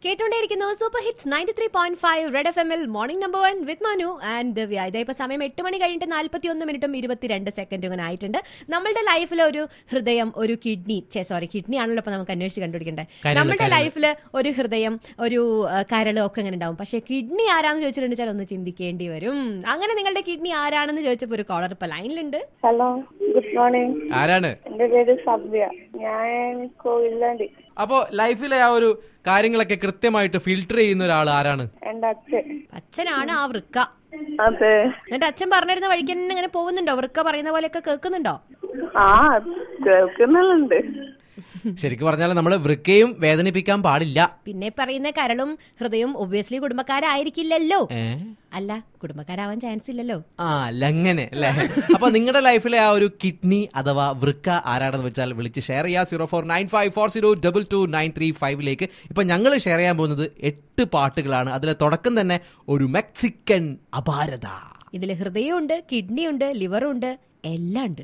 കേട്ടോണ്ടേയിരിക്കുന്നു super hits ninety three point five red F എമ്മിൽ morning number one with Manu and Divya ഇതാ ഇപ്പൊ സമയം എട്ട് മണി കഴിഞ്ഞിട്ട് നാല്പത്തി ഒന്ന് മിനിറ്റും ഇരുപത്തിരണ്ട് സെക്കൻഡും ഇങ്ങനെ ആയിട്ടുണ്ട് നമ്മളുടെ ലൈഫിൽ ഒരു ഹൃദയം ഒരു കിഡ്നി ചേ സോറി കിഡ്നി ആണല്ലോ ഇപ്പൊ നമുക്ക് അന്വേഷിച്ച് കണ്ടുപിടിക്കേണ്ടത് കരള്, നമ്മുടെ കരള്. ലൈഫിൽ ഒരു ഹൃദയം ഒരു ആ, കരള് ഒക്കെ ഇങ്ങനെ ഉണ്ടാവും പക്ഷെ കിഡ്നി ആരാന്ന് ചോദിച്ചിട്ടുണ്ടെങ്കിൽ ഒന്ന് ചിന്തിക്കേണ്ടി വരും അങ്ങനെ നിങ്ങളുടെ കിഡ്നി ആരാണെന്ന് ചോദിച്ചപ്പോ ഒരു കോളർ ഇപ്പൊ ലൈനിലുണ്ട് ഹലോ ഗുഡ് മോർണിംഗ് ആരാണ് എന്റെ പേര് സബ്യ ഞാൻ കോവിലാണ്ടി അപ്പോ ലൈഫിലെ ആ ഒരു കാര്യങ്ങളൊക്കെ കൃത്യമായിട്ട് ഫിൽട്ടർ ചെയ്യുന്ന ഒരാൾ ആരാണ് എന്റെ അച്ഛൻ അച്ഛനാണ് ആ വൃക്ക അതെ എന്നിട്ട് അച്ഛൻ പറഞ്ഞിരുന്ന വഴിക്ക് തന്നെ ഇങ്ങനെ പോകുന്നുണ്ടോ വൃക്ക പറയുന്ന പോലെയൊക്കെ കേൾക്കുന്നുണ്ടോ ആ കേൾക്കുന്നുണ്ട് ശരിക്കും പറഞ്ഞാൽ നമ്മൾ വൃക്കയും വേദനിപ്പിക്കാൻ പാടില്ല പിന്നെ പറയുന്ന കരളും ഹൃദയവും ഒബ്വിയസ്ലി കുടുംബക്കാരായിരിക്കില്ലല്ലോ ഏ അല്ല കുടുംബക്കാരാവാൻ ചാൻസ് ഇല്ലല്ലോ ആ ലങ്ങനെ അല്ലേ അപ്പൊ നിങ്ങളുടെ ലൈഫിലെ ആ ഒരു കിഡ്നി അഥവാ വൃക്ക ആരാണെന്ന് വെച്ചാൽ വിളിച്ച് ഷെയർ ചെയ്യുക zero four nine five four zero double two nine three ഫൈവിലേക്ക് ഇപ്പൊ ഞങ്ങൾ ഷെയർ ചെയ്യാൻ പോകുന്നത് എട്ട് പാട്ടുകളാണ് അതിലെ തുടക്കം തന്നെ ഒരു മെക്സിക്കൻ അപാരത ഇതിൽ ഹൃദയമുണ്ട് കിഡ്നി ഉണ്ട് ലിവറും ഉണ്ട് എല്ലാം ഉണ്ട്